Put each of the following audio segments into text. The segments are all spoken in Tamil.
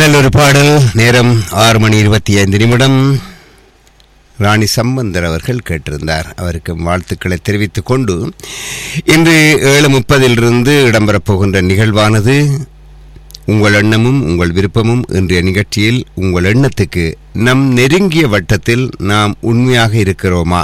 நல்லொரு பாடல் நேரம் ஆறு மணி இருபத்தி ஐந்து நிமிடம் ராணி சம்பந்தர் அவர்கள் கேட்டிருந்தார் அவருக்கு வாழ்த்துக்களை தெரிவித்துக் கொண்டு இன்று ஏழு முப்பதிலிருந்து இடம்பெறப் போகின்ற நிகழ்வானது உங்கள் எண்ணமும் உங்கள் விருப்பமும் இன்றைய நிகழ்ச்சியில் உங்கள் எண்ணத்துக்கு நம் நெருங்கிய வட்டத்தில் நாம் உண்மையாக இருக்கிறோமா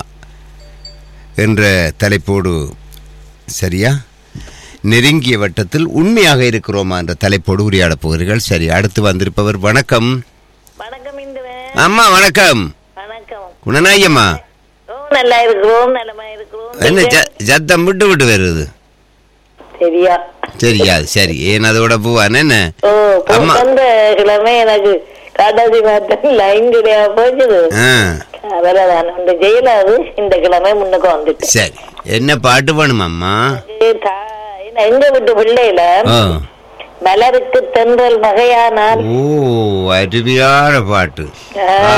என்ற தலைப்போடு சரியா நெருங்கிய வட்டத்தில் உண்மையாக இருக்கிறோமா என்ற தலைப்போடு உரையாடப் போகிறீர்கள் சரி அடுத்து வந்திருப்பவர் வணக்கம் வணக்கம் இந்துவன் அம்மா வணக்கம் வணக்கம் குணநாயம்மா ஓ நல்லா இருக்கிறோம் நலமா இருக்கிறோம் என்ன நீங்க? ஜ- சத்தம் விட்டு விட்டு வருது சரியா சரியா சரி ஏன் அதோட போவான் என்ன ஓ ஆமா. போன கிழமை எனக்கு கடைசி பார்த்தேன் லைன் கிடையா போச்சுது ஆ அதில் நான் அந்த ஜெயிலாது இந்த கிழமை முன்னுக்கு வந்துட்டேன் சரி என்ன பாட்டு வேணுமாம்மா எனக்கு தா- என்ன, எங்க வீட்டு பிள்ளையில ஓ மலருக்கு தென்றல் மகையானால் ஓ அருமையான பாட்டு ஆ, ஆ.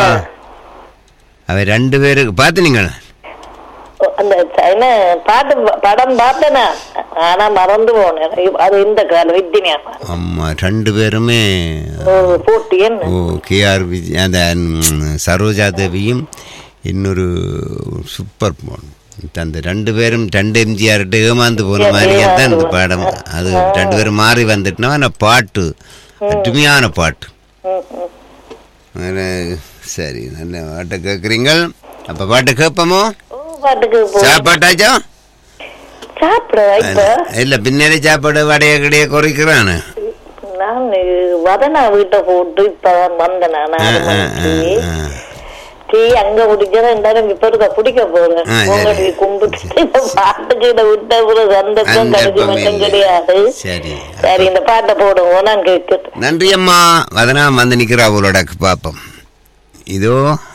அவ ரெண்டு பேருக்கு பார்த்துனீங்களா அந்த ச- என்ன பாட்டு படம் பார்த்தேனா ஆனா மறந்து போனேன் அது இந்த கால வித்தினியா அம்மா ரெண்டு பேருமே ஓ போட்டி என்ன ஓ கேஆர் விஜய் அந்த ம், சரோஜா தேவியும் இன்னொரு சூப்பர் பொண்ணு அந்த ரெண்டு பேரும் ரெண்டு எம்ஜிஆர் ஏமாந்து போன மாதிரி தான் இந்த பாடம் அது ரெண்டு பேரும் மாறி வந்துட்டுனா ஆனால் பாட்டு அருமையான பாட்டு ம், ம். அது சரி நல்ல பாட்டை கேட்குறீங்கள் அப்போ பாட்டை கேட்போமோ ஓ பாட்டுக்கு போ சாப்பாட்டாச்சோ சாப்பிட இப்ப இல்லை பின்னாடி சாப்பாடு வடைய கடைய குறைக்கிறானு நான் வதனா வீட்டை போட்டு இப்பதான் வந்தேன் நான் ஆ, ஆறு ஆ, மணிக்கு ஆ, ஆ. டீ அங்க குடிச்சா ரெண்டாயிரம் இப்ப இருக்க குடிக்க போறேன் ஆ, சரி. உங்களை கும்பிட்டு இந்த பாட்டுக்கு இதை விட்ட ஒரு சந்தர்ப்பம் கிடைச்சி சந்தர்ப்பமே மட்டும் இல்லை. கிடையாது சரி சரி இந்த பாட்டை போடுவோம் நான் கேட்கட்டும் நன்றி அம்மா வதனா வந்து நிற்கிறா அவளோட பார்ப்போம் இதோ